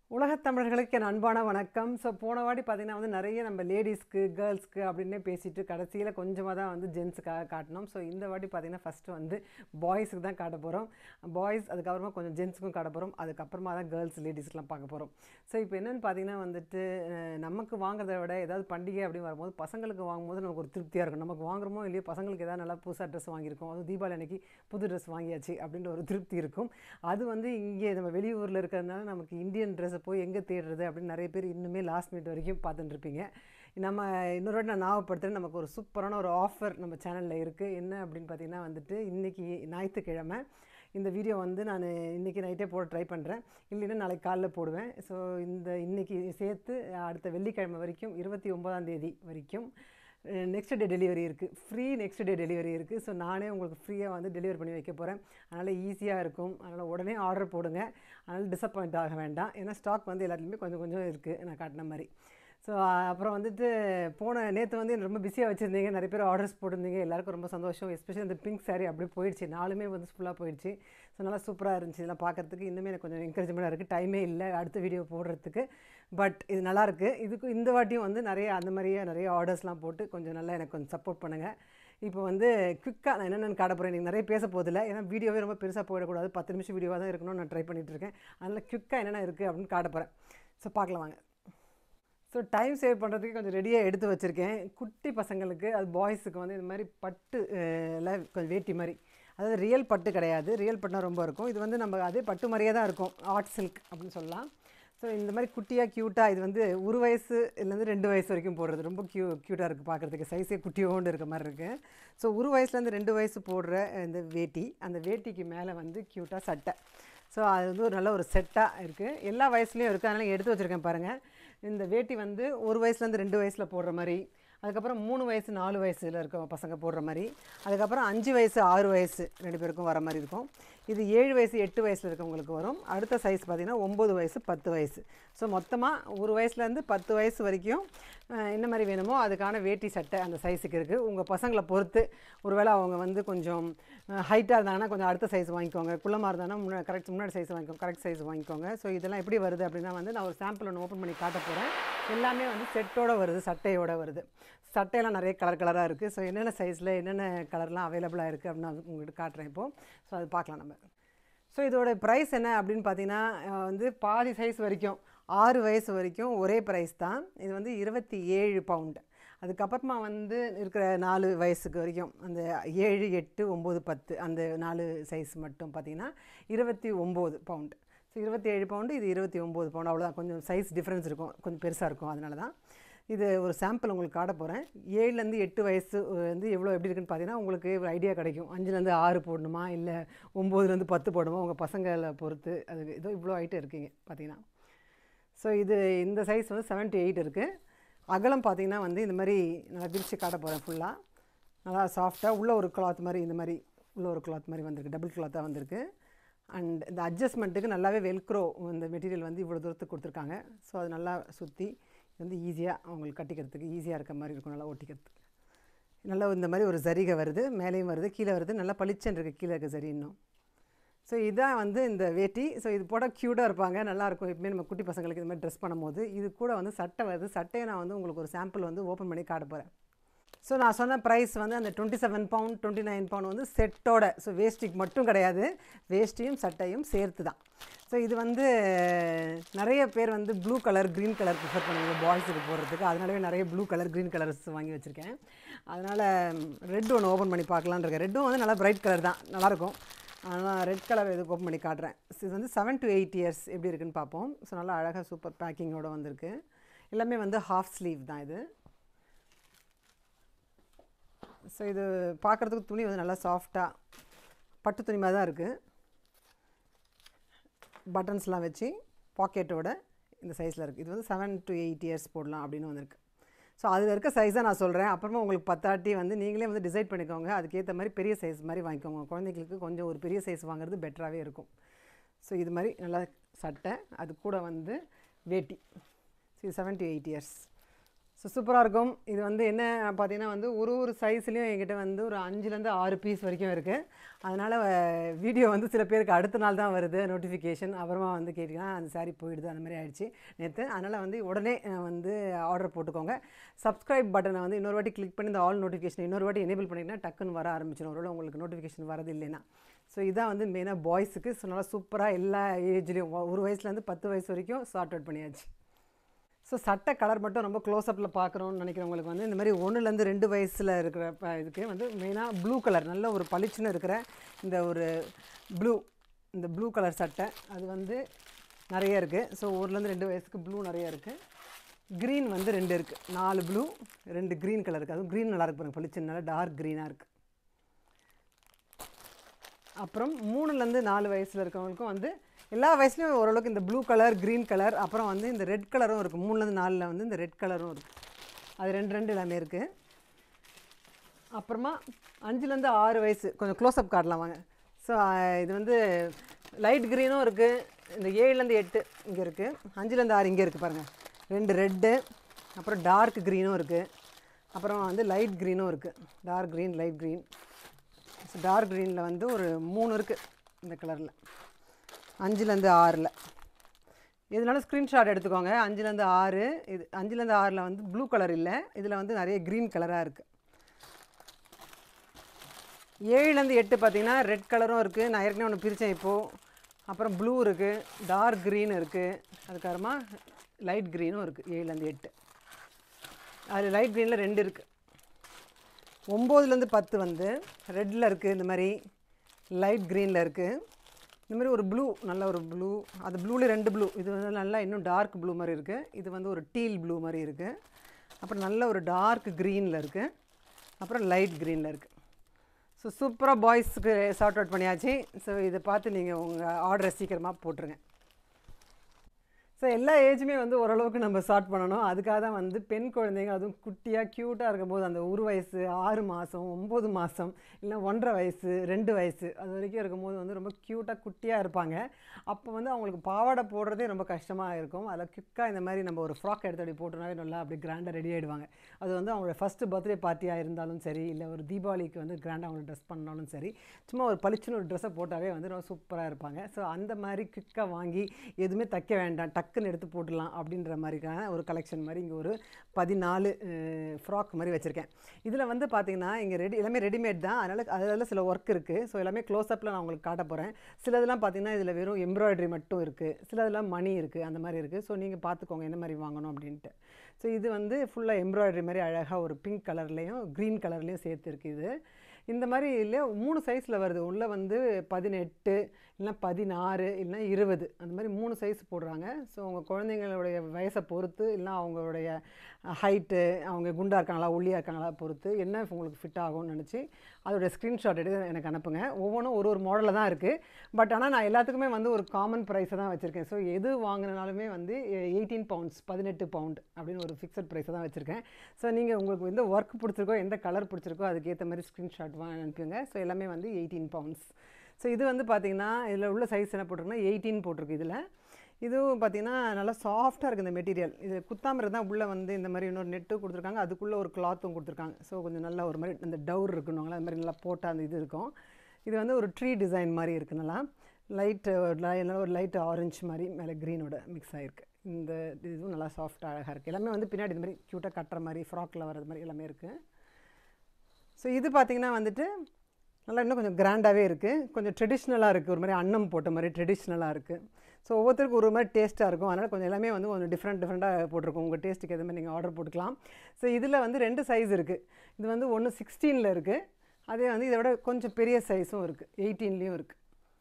உலகத் தமிழர்களுக்கு என் அன்பான வணக்கம் ஸோ போன வாட்டி பார்த்தீங்கன்னா வந்து நிறைய நம்ம லேடிஸ்க்கு கேர்ள்ஸ்க்கு அப்படின்னே பேசிட்டு கடைசியில் கொஞ்சமாக தான் வந்து ஜென்ஸுக்காக காட்டினோம் ஸோ இந்த வாட்டி பார்த்தீங்கன்னா ஃபஸ்ட்டு வந்து பாய்ஸுக்கு தான் காட்ட போகிறோம் பாய்ஸ் அதுக்கப்புறமா கொஞ்சம் ஜென்ஸுக்கும் காட்ட போகிறோம் அதுக்கப்புறமா தான் கேர்ள்ஸ் லேடிஸ்க்குலாம் பார்க்க போகிறோம் ஸோ இப்போ என்னென்னு பார்த்தீங்கன்னா வந்துட்டு அஹ், நமக்கு வாங்குறதை விட ஏதாவது பண்டிகை அப்படின்னு வரும்போது பசங்களுக்கு வாங்கும்போது நமக்கு ஒரு திருப்தியாக இருக்கும் நமக்கு வாங்குறோமோ இல்லையோ பசங்களுக்கு ஏதாவது நல்லா புதுசாக ட்ரெஸ் வாங்கியிருக்கோம் அதுவும் தீபாவளி அன்னைக்கு புது ட்ரெஸ் வாங்கியாச்சு அப்படின்ற ஒரு திருப்தி இருக்கும் அது வந்து இங்கே நம்ம வெளியூரில் இருக்கிறதுனால நமக்கு இந்தியன் ட்ரெஸ்ஸை போய் எங்கே தேடுறது அப்படின்னு நிறைய பேர் இன்னுமே லாஸ்ட் மினிட் வரைக்கும் பார்த்துட்டு இருப்பீங்க நம்ம இன்னொரு வாட்டி நான் ஞாபகப்படுத்துகிறேன் நமக்கு ஒரு சூப்பரான ஒரு ஆஃபர் நம்ம சேனலில் இருக்குது என்ன அப்படின்னு பார்த்தீங்கன்னா வந்துட்டு இன்றைக்கி ஞாயிற்றுக்கிழமை இந்த வீடியோ வந்து நான் இன்றைக்கி நைட்டே போட ட்ரை பண்ணுறேன் இல்லைன்னா நாளைக்கு காலைல போடுவேன் ஸோ இந்த இன்றைக்கி சேர்த்து அடுத்த வெள்ளிக்கிழமை வரைக்கும் இருபத்தி ஒன்பதாம் தேதி வரைக்கும் நெக்ஸ்ட் டே டெலிவரி இருக்குது ஃப்ரீ நெக்ஸ்ட் டே டெலிவரி இருக்குது ஸோ நானே உங்களுக்கு ஃப்ரீயாக வந்து டெலிவரி பண்ணி வைக்க போகிறேன் அதனால் ஈஸியாக இருக்கும் அதனால் உடனே ஆர்டர் போடுங்க அதனால் டிசப்பாயிண்ட் ஆக வேண்டாம் ஏன்னா ஸ்டாக் வந்து எல்லாத்துலேயுமே கொஞ்சம் கொஞ்சம் இருக்குது நான் காட்டின மாதிரி ஸோ அப்புறம் வந்துட்டு போன நேற்று வந்து என்ன ரொம்ப பிஸியாக வச்சுருந்தீங்க நிறைய பேர் ஆர்டர்ஸ் போட்டிருந்தீங்க எல்லாருக்கும் ரொம்ப சந்தோஷம் எஸ்பெஷலி அந்த பிங்க் saree அப்படியே போயிடுச்சு நாலுமே வந்து ஃபுல்லாக போயிடுச்சு ஸோ நல்லா சூப்பராக இருந்துச்சு இதெல்லாம் பார்க்கறதுக்கு இன்னுமே எனக்கு கொஞ்சம் என்கரேஜ்மெண்ட்டாக இருக்குது டைமே இல்லை அடுத்த வீடியோ போடுறதுக்கு பட் இது நல்லாயிருக்கு இதுக்கு இந்த வாட்டியும் வந்து நிறைய அந்த மாதிரியே நிறைய ஆர்டர்ஸ்லாம் போட்டு கொஞ்சம் நல்லா எனக்கு கொஞ்சம் சப்போர்ட் பண்ணுங்கள் இப்போ வந்து குயிக்காக நான் என்னென்னு காட்ட போகிறேன் எனக்கு நிறைய பேச போதில்லை ஏன்னா வீடியோவே ரொம்ப பெருசாக போயிடக்கூடாது பத்து நிமிஷம் வீடியோவாக தான் இருக்கணும்னு நான் ட்ரை பண்ணிகிட்டு இருக்கேன் அதனால் குயிக்காக என்னென்ன இருக்குது அப்படின்னு காட்ட போகிறேன் ஸோ பார்க்கலாம் வாங்க ஸோ டைம் சேவ் பண்ணுறதுக்கு கொஞ்சம் ரெடியாக எடுத்து வச்சுருக்கேன் குட்டி பசங்களுக்கு அது பாய்ஸுக்கு வந்து இந்த மாதிரி பட்டு அஹ், எல்லாம் கொஞ்சம் வேட்டி மாதிரி அதாவது ரியல் பட்டு கிடையாது ரியல் பட்டுனா ரொம்ப இருக்கும் இது வந்து நம்ம அதே பட்டு மாதிரியே தான் இருக்கும் ஆர்ட் சில்க் அப்படின்னு சொல்லலாம் ஸோ இந்த மாதிரி குட்டியாக க்யூட்டாக இது வந்து ஒரு வயசுலேருந்து ரெண்டு வயசு வரைக்கும் போடுறது ரொம்ப க்யூ க்யூட்டாக இருக்குது பார்க்குறதுக்கு சைஸே குட்டியோண்டு இருக்க மாதிரி இருக்குது ஸோ ஒரு வயசுலேருந்து ரெண்டு வயசு போடுற இந்த வேட்டி அந்த வேட்டிக்கு மேலே வந்து க்யூட்டாக சட்டை ஸோ அது வந்து ஒரு நல்ல ஒரு செட்டாக இருக்குது எல்லா வயசுலேயும் இருக்குது அதனால் எடுத்து வச்சுருக்கேன் பாருங்கள் இந்த வேட்டி வந்து ஒரு வயசுலேருந்து ரெண்டு வயசில் போடுற மாதிரி அதுக்கப்புறம் மூணு வயசு நாலு வயசில் இருக்க பசங்க போடுற மாதிரி அதுக்கப்புறம் அஞ்சு வயசு ஆறு வயசு ரெண்டு பேருக்கும் வர மாதிரி இருக்கும் இது ஏழு வயசு எட்டு வயசில் இருக்கவங்களுக்கு வரும் அடுத்த சைஸ் பார்த்திங்கன்னா ஒம்பது வயசு பத்து வயசு ஸோ மொத்தமாக ஒரு வயசுலேருந்து பத்து வயசு வரைக்கும் அஹ், என்ன மாதிரி வேணுமோ அதுக்கான வேட்டி சட்டை அந்த சைஸுக்கு இருக்குது உங்கள் பசங்களை பொறுத்து ஒருவேளை அவங்க வந்து கொஞ்சம் ஹைட்டாக இருந்தாங்கன்னா கொஞ்சம் அடுத்த சைஸ் வாங்கிக்கோங்க குள்ளமாக இருந்தாங்கன்னா முன்னா கரெக்ட் முன்னாடி சைஸ் வாங்கிக்கோங்க கரெக்ட் சைஸ் வாங்கிக்கோங்க ஸோ இதெல்லாம் எப்படி வருது அப்படின்னா வந்து நான் ஒரு சாம்பிள் ஒன்று ஓப்பன் பண்ணி காட்ட போகிறேன் எல்லாமே வந்து செட்டோட வருது சட்டையோட வருது சட்டையெல்லாம் நிறைய கலர் கலராக இருக்குது ஸோ என்னென்ன சைஸில் என்னென்ன கலர்லாம் அவைலபிளாக இருக்குது அப்படின்னு நான் உங்கள்கிட்ட காட்டுறேன் இப்போது ஸோ அது பார்க்கலாம் நம்ம ஸோ இதோட ப்ரைஸ் என்ன அப்படின்னு பார்த்தீங்கன்னா அஹ், வந்து பாதி சைஸ் வரைக்கும் ஆறு வயசு வரைக்கும் ஒரே ப்ரைஸ் தான் இது வந்து இருபத்தி ஏழு பவுண்டு அதுக்கப்புறமா வந்து இருக்கிற நாலு வயசுக்கு வரைக்கும் அந்த ஏழு எட்டு ஒம்பது பத்து அந்த நாலு சைஸ் மட்டும் பார்த்தீங்கன்னா இருபத்தி ஒம்பது பவுண்டு ஸோ இருபத்தி ஏழு பவுண்டு இது இருபத்தி ஒம்பது பவுண்டு அவ்வளோதான் கொஞ்சம் சைஸ் டிஃப்ரென்ஸ் இருக்கும் கொஞ்சம் பெருசாக இருக்கும் அதனால தான் இது ஒரு சாம்பிள் உங்களுக்கு காட்ட போகிறேன் ஏழுலேருந்து எட்டு வயசு வந்து எவ்வளோ எப்படி இருக்குன்னு பார்த்தீங்கன்னா உங்களுக்கு ஒரு ஐடியா கிடைக்கும் அஞ்சுலேருந்து ஆறு போடணுமா இல்லை ஒம்போதுலேருந்து பத்து போடணுமா உங்கள் பசங்களை பொறுத்து அது ஏதோ இவ்வளோ ஐட்டம் இருக்குங்க பார்த்தீங்கன்னா ஸோ இது இந்த சைஸ் வந்து 78 எயிட் இருக்குது அகலம் பார்த்தீங்கன்னா வந்து இந்த மாதிரி நல்லா விரித்து காட்ட போகிறேன் ஃபுல்லாக நல்லா சாஃப்டாக உள்ள ஒரு கிளாத் மாதிரி இந்த மாதிரி உள்ள ஒரு கிளாத் மாதிரி வந்திருக்கு டபுள் கிளாத்தாக வந்திருக்கு அண்ட் இந்த அட்ஜஸ்ட்மெண்ட்டுக்கு நல்லாவே வெல்க்ரோ இந்த மெட்டீரியல் வந்து இவ்வளோ தூரத்துக்கு கொடுத்துருக்காங்க ஸோ அது நல்லா சுற்றி இது வந்து ஈஸியாக அவங்களுக்கு கட்டிக்கிறதுக்கு ஈஸியாக இருக்க மாதிரி இருக்கும் நல்லா ஒட்டிக்கிறதுக்கு நல்லா இந்த மாதிரி ஒரு சரிகை வருது மேலேயும் வருது கீழே வருது நல்லா பளிச்சன் இருக்குது கீழே இருக்க சரி இன்னும் ஸோ இதான் வந்து இந்த வேட்டி ஸோ இது போட க்யூட்டாக இருப்பாங்க நல்லாயிருக்கும் எப்பவுமே நம்ம குட்டி பசங்களுக்கு இது மாதிரி ட்ரெஸ் பண்ணும்போது இது கூட வந்து சட்டை வருது சட்டையை நான் வந்து உங்களுக்கு ஒரு சாம்பிள் வந்து ஓப்பன் பண்ணி காட்ட போகிறேன் ஸோ நான் சொன்ன ப்ரைஸ் வந்து அந்த twenty seven pound twenty nine pound வந்து செட்டோட ஸோ வேஷ்டிக்கு மட்டும் கிடையாது வேஷ்டியும் சட்டையும் சேர்த்து தான் ஸோ இது வந்து நிறைய பேர் வந்து blue colour green colour prefer பண்ணுவாங்க பாய்ஸுக்கு போடுறதுக்கு அதனாலவே நிறைய ப்ளூ கலர் க்ரீன் கலர்ஸ் வாங்கி வச்சுருக்கேன் அதனால் ரெட் ஒன்று ஓப்பன் பண்ணி பார்க்கலான்னு இருக்கேன் ரெட்டும் வந்து நல்லா பிரைட் கலர் தான் நல்லாயிருக்கும் ஆனால் ரெட் கலர் எதுக்கு ஓப்பன் பண்ணி காட்டுறேன் இது வந்து செவன் டு எயிட் இயர்ஸ் எப்படி இருக்குன்னு பார்ப்போம் ஸோ நல்லா அழகாக சூப்பர் பேக்கிங்கோடு வந்திருக்கு எல்லாமே வந்து ஹாஃப் ஸ்லீவ் தான் இது ஸோ இது பார்க்குறதுக்கு துணி வந்து நல்லா சாஃப்டாக பட்டு துணி மாதிரி தான் இருக்குது பட்டன்ஸ்லாம் வச்சு பாக்கெட்டோட இந்த சைஸில் இருக்குது இது வந்து செவன் டு எயிட் இயர்ஸ் போடலாம் அப்படின்னு வந்திருக்கு ஸோ அதில் இருக்க சைஸை நான் சொல்கிறேன் அப்புறமா உங்களுக்கு பத்தாட்டி வந்து நீங்களே வந்து டிசைட் பண்ணிக்கோங்க அதுக்கேற்ற மாதிரி பெரிய சைஸ் மாதிரி வாங்கிக்கோங்க குழந்தைங்களுக்கு கொஞ்சம் ஒரு பெரிய சைஸ் வாங்குறது பெட்டராகவே இருக்கும் ஸோ இது மாதிரி நல்லா சட்டை அது கூட வந்து வேட்டி ஸோ இது seven to eight years so சூப்பராக இருக்கும் இது வந்து என்ன பார்த்தீங்கன்னா வந்து ஒரு ஒரு சைஸ்லேயும் என்கிட்ட வந்து ஒரு அஞ்சுலேருந்து ஆறு பீஸ் வரைக்கும் இருக்குது அதனால் வீடியோ வந்து சில பேருக்கு அடுத்த நாள் தான் வருது நோட்டிஃபிகேஷன் அப்புறமா வந்து கேட்டிங்கன்னா அந்த சாரி போயிடுது அந்த மாதிரி ஆயிடுச்சு நேற்று அதனால் வந்து உடனே அஹ், வந்து ஆர்டர் போட்டுக்கோங்க சப்ஸ்கிரைப் பட்டனை வந்து இன்னொரு வாட்டி கிளிக் பண்ணி இந்த ஆல் நோட்டிஃபிகேஷன் இன்னொரு வாட்டி எனேபிள் பண்ணிங்கன்னா டக்குன்னு வர ஆரம்பிச்சிடும் ஒருவேளை உங்களுக்கு நோட்டிஃபிகேஷன் வரது இல்லைன்னா ஸோ இதான் வந்து மெயினாக பாய்ஸுக்கு ஸோ நல்லா சூப்பராக எல்லா ஏஜ்லேயும் ஒரு வயசுலேருந்து பத்து வயசு வரைக்கும் சார்ட் அவுட் பண்ணியாச்சு ஸோ சட்டை கலர் மட்டும் ரொம்ப க்ளோஸ்அப்பில் பார்க்குறோன்னு நினைக்கிறவங்களுக்கு வந்து இந்த மாதிரி ஒன்றுலேருந்து ரெண்டு வயசில் இருக்கிற ப- இதுக்கு வந்து மெயினாக ப்ளூ கலர் நல்ல ஒரு பளிச்சுன்னு இருக்கிற இந்த ஒரு ப்ளூ இந்த ப்ளூ கலர் சட்டை அது வந்து நிறைய இருக்குது ஸோ ஒருலேருந்து ரெண்டு வயசுக்கு ப்ளூ நிறைய இருக்குது க்ரீன் வந்து ரெண்டு இருக்குது நாலு ப்ளூ ரெண்டு க்ரீன் கலர் இருக்குது அதுவும் க்ரீன் நல்லா இருக்கு பாருங்க பளிச்சுன்னு நல்லா டார்க் க்ரீனாக இருக்குது அப்புறம் மூணுலேருந்து நாலு வயசில் இருக்கவங்களுக்கும் வந்து எல்லா வயசுலையும் ஓரளவுக்கு இந்த ப்ளூ கலர் க்ரீன் கலர் அப்புறம் வந்து இந்த ரெட் கலரும் இருக்குது மூணுலேருந்து நாலில் வந்து இந்த ரெட் கலரும் இருக்குது அது ரெண்டு ரெண்டு எல்லாமே இருக்குது அப்புறமா அஞ்சுலேருந்து ஆறு வயசு கொஞ்சம் க்ளோஸ்அப் காட்டலாம் வாங்க ஸோ இது வந்து லைட் க்ரீனும் இருக்குது இந்த ஏழுலேருந்து எட்டு இங்கே இருக்குது அஞ்சுலேருந்து ஆறு இங்கே இருக்குது பாருங்கள் ரெண்டு ரெட்டு அப்புறம் டார்க் க்ரீனும் இருக்குது அப்புறம் வந்து லைட் க்ரீனும் இருக்குது dark green light green so dark க்ரீனில் வந்து ஒரு மூணு இருக்குது இந்த கலரில் அஞ்சுலேருந்து ஆறில் இதனால ஸ்க்ரீன்ஷாட் எடுத்துக்கோங்க அஞ்சுலேருந்து ஆறு இது அஞ்சுலேருந்து ஆறில் வந்து ப்ளூ கலர் இல்லை இதில் வந்து நிறைய க்ரீன் கலராக இருக்குது ஏழுலேருந்து எட்டு பார்த்தீங்கன்னா ரெட் கலரும் இருக்குது நான் ஏற்கனவே ஒன்று பிரித்தேன் இப்போது அப்புறம் ப்ளூ இருக்குது டார்க் க்ரீன் இருக்குது அதுக்கப்புறமா லைட் க்ரீனும் இருக்குது ஏழுலேருந்து எட்டு அது லைட் க்ரீனில் ரெண்டு இருக்குது ஒம்போதுலேருந்து பத்து வந்து ரெட்டில் இருக்குது இந்த மாதிரி லைட் க்ரீனில் இருக்குது இந்த மாதிரி ஒரு ப்ளூ நல்ல ஒரு ப்ளூ அது ப்ளூவில் ரெண்டு ப்ளூ இது வந்து நல்லா இன்னும் டார்க் ப்ளூ மாதிரி இருக்குது இது வந்து ஒரு டீல் ப்ளூ மாதிரி இருக்குது அப்புறம் நல்ல ஒரு டார்க் க்ரீனில் இருக்குது அப்புறம் லைட் க்ரீனில் இருக்குது ஸோ சூப்பராக பாய்ஸ்க்கு சார்ட் அவுட் பண்ணியாச்சு ஸோ இதை பார்த்து நீங்கள் உங்கள் ஆர்டரை சீக்கிரமாக போட்டுருங்க ஸோ எல்லா ஏஜுமே வந்து ஓரளவுக்கு நம்ம ஸ்டார்ட் பண்ணணும் அதுக்காக தான் வந்து பெண் குழந்தைங்க அதுவும் குட்டியாக க்யூட்டாக இருக்கும்போது அந்த ஒரு வயசு ஆறு மாதம் ஒம்பது மாதம் இல்லை ஒன்றரை வயசு ரெண்டு வயசு அது வரைக்கும் இருக்கும்போது வந்து ரொம்ப க்யூட்டாக குட்டியாக இருப்பாங்க அப்போ வந்து அவங்களுக்கு பாவாடை போடுறதே ரொம்ப கஷ்டமாக இருக்கும் அதில் குயிக்காக இந்த மாதிரி நம்ம ஒரு ஃப்ராக் எடுத்து அப்படி போட்டோம்னாவே நல்லா அப்படி கிராண்டாக ரெடி ஆகிடுவாங்க அது வந்து அவங்களோட ஃபஸ்ட்டு பர்த்டே பார்ட்டியாக இருந்தாலும் சரி இல்லை ஒரு தீபாவளிக்கு வந்து கிராண்டாக அவங்களுக்கு ட்ரெஸ் பண்ணாலும் சரி சும்மா ஒரு பளிச்சுன்னு ஒரு ட்ரெஸ்ஸை போட்டாவே வந்து ரொம்ப சூப்பராக இருப்பாங்க ஸோ அந்த மாதிரி குயிக்காக வாங்கி எதுவுமே தைக்க வேண்டாம் டக்குன்னு எடுத்து போட்டுடலாம் அப்படின்ற மாதிரிக்கான ஒரு கலெக்ஷன் மாதிரி இங்கே ஒரு பதினாலு ஃப்ராக் மாதிரி வச்சுருக்கேன் இதில் வந்து பார்த்தீங்கன்னா இங்கே ரெடி எல்லாமே ரெடிமேட் தான் அதனால் அதில் சில ஒர்க் இருக்குது ஸோ எல்லாமே க்ளோஸ்அப்பில் நான் உங்களுக்கு காட்ட போகிறேன் சிலதெல்லாம் பார்த்தீங்கன்னா இதில் வெறும் எம்ப்ராய்டரி மட்டும் இருக்குது சிலதெல்லாம் மணி இருக்குது அந்த மாதிரி இருக்குது ஸோ நீங்கள் பார்த்துக்கோங்க என்ன மாதிரி வாங்கணும் அப்படின்ட்டு ஸோ இது வந்து ஃபுல்லாக எம்ப்ராய்டரி மாதிரி அழகாக ஒரு பிங்க் கலர்லேயும் க்ரீன் கலர்லேயும் சேர்த்து இருக்குது இது இந்த மாதிரி இல்லை மூணு சைஸில் வருது உள்ளே வந்து பதினெட்டு இல்லைனா பதினாறு இல்லைனா இருபது அந்த மாதிரி மூணு சைஸ் போடுறாங்க ஸோ உங்கள் குழந்தைங்களுடைய வயசை பொறுத்து இல்லைனா அவங்களுடைய ஹைட்டு அவங்க குண்டாக இருக்காங்களா ஒல்லியாக இருக்காங்களா பொறுத்து என்ன உங்களுக்கு ஃபிட் ஆகும்னு நினச்சி அதோடைய ஸ்க்ரீன்ஷாட் எடுத்து எனக்கு அனுப்புங்க ஒவ்வொன்றும் ஒரு ஒரு மாடலில் தான் இருக்குது பட் ஆனால் நான் எல்லாத்துக்குமே வந்து ஒரு காமன் ப்ரைஸை தான் வச்சுருக்கேன் ஸோ எது வாங்கினாலுமே வந்து எயிட்டீன் பவுண்ட்ஸ் பதினெட்டு பவுண்ட் அப்படின்னு ஒரு ஃபிக்ஸட் ப்ரைஸை தான் வச்சுருக்கேன் ஸோ நீங்கள் உங்களுக்கு எந்த ஒர்க் பிடிச்சிருக்கோ எந்த கலர் பிடிச்சிருக்கோ அதுக்கேற்ற மாதிரி ஸ்க்ரீன்ஷாட் வாங்க அனுப்புங்க ஸோ எல்லாமே வந்து எயிட்டீன் பவுண்ட்ஸ் ஸோ இது வந்து பார்த்திங்கன்னா இதில் உள்ள சைஸ் என்ன போட்டிருக்குன்னா எயிட்டீன் போட்டிருக்கு இதில் இதுவும் பார்த்திங்கன்னா நல்லா சாஃப்டாக இருக்குது இந்த மெட்டீரியல் இது குத்தாமரை தான் உள்ளே வந்து இந்த மாதிரி இன்னொரு நெட்டு கொடுத்துருக்காங்க அதுக்குள்ளே ஒரு கிளாத்தும் கொடுத்துருக்காங்க ஸோ கொஞ்சம் நல்லா ஒரு மாதிரி அந்த டவுர் இருக்கணுங்களா அது மாதிரி நல்லா போட்டால் அந்த இது இருக்கும் இது வந்து ஒரு ட்ரீ டிசைன் மாதிரி இருக்கு நல்லா லைட்டு ஒரு லைட் ஆரஞ்சு மாதிரி மேலே க்ரீனோட மிக்ஸ் ஆகிருக்கு இந்த இதுவும் நல்லா சாஃப்டாக அழகாக இருக்குது எல்லாமே வந்து பின்னாடி இந்த மாதிரி க்யூட்டாக கட்டுற மாதிரி ஃப்ராக்கில் வர்றது மாதிரி எல்லாமே இருக்குது ஸோ இது பார்த்திங்கன்னா வந்துட்டு நல்லா இன்னும் கொஞ்சம் கிராண்டாகவே இருக்குது கொஞ்சம் ட்ரெடிஷ்னலாக இருக்குது ஒரு மாதிரி அன்னம் போட்ட மாதிரி ட்ரெடிஷ்னலாக இருக்குது ஸோ ஒவ்வொருத்தருக்கும் ஒரு மாதிரி டேஸ்ட்டாக இருக்கும் அதனால் கொஞ்சம் எல்லாமே வந்து கொஞ்சம் டிஃப்ரெண்ட் டிஃப்ரெண்ட்டாக போட்டிருக்கும் உங்கள் டேஸ்ட்டுக்கு எது மாதிரி நீங்கள் ஆர்டர் போட்டுக்கலாம் ஸோ இதில் வந்து ரெண்டு சைஸ் இருக்குது இது வந்து ஒன்று சிக்ஸ்டீனில் இருக்குது அதே வந்து இதை விட கொஞ்சம் பெரிய சைஸும் இருக்குது எயிட்டீன்லேயும் இருக்குது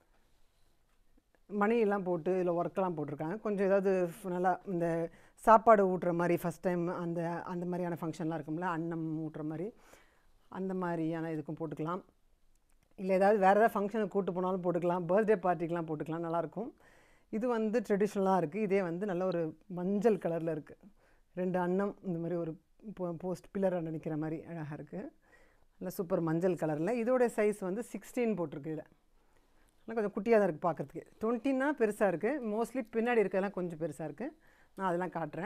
மணி எல்லாம் போட்டு இதில் ஒர்க்கெல்லாம் போட்டிருக்காங்க கொஞ்சம் ஏதாவது நல்லா இந்த சாப்பாடு ஊட்டுற மாதிரி ஃபஸ்ட் டைம் அந்த அந்த மாதிரியான ஃபங்க்ஷன்லாம் இருக்கும்ல அன்னம் ஊட்டுற மாதிரி அந்த மாதிரியான இதுக்கும் போட்டுக்கலாம் இல்லை ஏதாவது வேறு ஏதாவது ஃபங்க்ஷனுக்கு கூட்டு போனாலும் போட்டுக்கலாம் பர்த்டே பார்ட்டிக்கெலாம் போட்டுக்கலாம் நல்லாயிருக்கும் இது வந்து ட்ரெடிஷ்னலாக இருக்குது இதே வந்து நல்ல ஒரு மஞ்சள் கலரில் இருக்குது ரெண்டு அன்னம் இந்த மாதிரி ஒரு போஸ்ட் பில்லர் நினைக்கிற மாதிரி அழகாக இருக்குது நல்ல சூப்பர் மஞ்சள் கலரில் இதோடைய சைஸ் வந்து சிக்ஸ்டீன் போட்டிருக்கு இதில் ஆனால் கொஞ்சம் குட்டியாக தான் இருக்குது பார்க்குறதுக்கு டுவெண்ட்டின்னா பெருசாக இருக்குது மோஸ்ட்லி பின்னாடி இருக்கிறதெல்லாம் கொஞ்சம் பெருசாக இருக்குது நான் அதெல்லாம் காட்டுறேன்